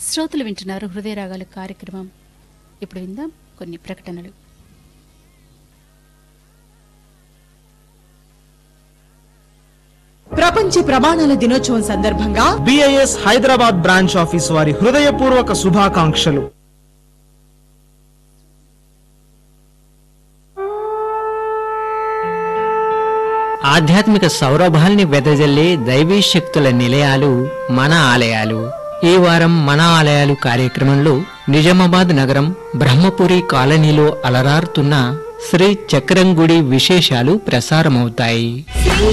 శ్రోతలు వింటున్నారు హృదయ రాగాలు కార్యక్రమం ఇప్పుడు విందాం కొన్ని ప్రకటనలు ప్రపంచ ప్రమాణాల దినోత్సవం సందర్భంగా బిఐఎస్ హైదరాబాద్ బ్రాంచ్ ఆఫీస్ వారి హృదయపూర్వక శుభాకాంక్షలు ఆధ్యాత్మిక సౌరభాల్ని వెదజల్లే దైవీ శక్తుల నిలయాలు మన ఆలయాలు ఈ వారం మన ఆలయాలు కార్యక్రమంలో నిజామాబాద్ నగరం బ్రహ్మపురి కాలనీలో అలరారుతున్న శ్రీ చక్రంగుడి విశేషాలు ప్రసారమవుతాయి